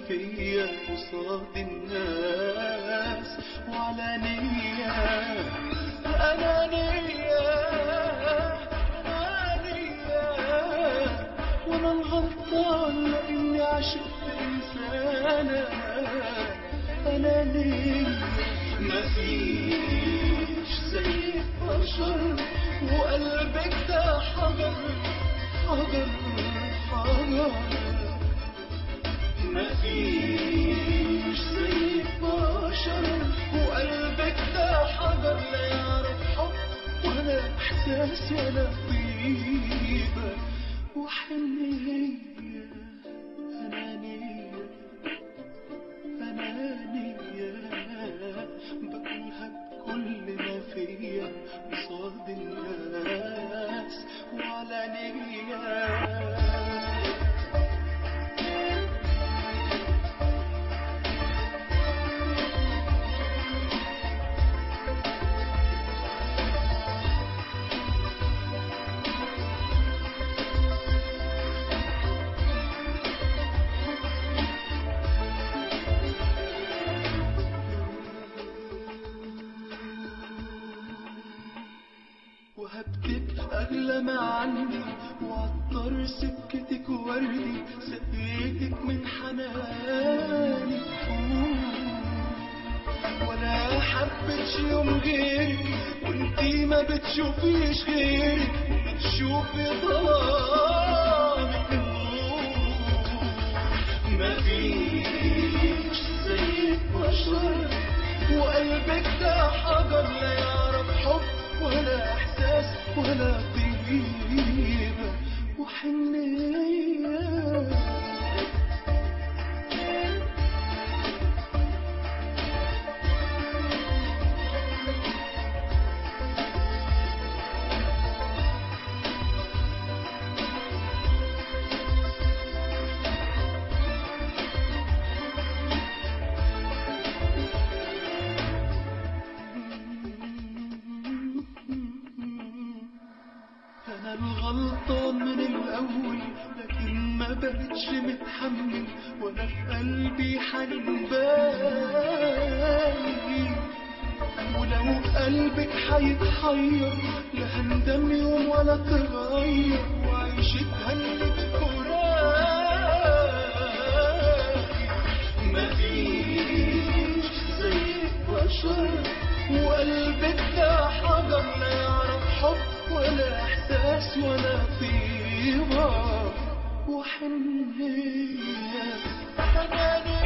فيا قصاد الناس وعلانية أنانية أنانية وأنا الغلطان لأني عشقت إنسانة أنانية مفيش زي بشر وقلبك ده حجر حجر حجر مفيش زي بشر وقلبك ده حجر لا يعرف حب ولا احساس ولا طيبة وحنية أنانية أنانية بقولها بكل ما فيا قصاد الناس وعلانية وهبتك أغلى ما عندي وعطر سكتك وردي سقيتك من حناني ولا حبتش يوم غيرك وانتي ما بتشوفيش غيرك بتشوفي ظلامك ما فيش زيك بشر وقلبك ده حجر لا يعرف حب ولا احساس ولا طيبة وحنية أنا الغلطان من الأول لكن ما بقتش متحمل وأنا في قلبي حنين بالي ولو قلبك حيتحير لا هندم يوم ولا تغير وعيشتها اللي بفراقي مفيش زيك بشر وقلبك ده حجر لا يعرف حب ولا احساس ولا طيبة وحنية حنانية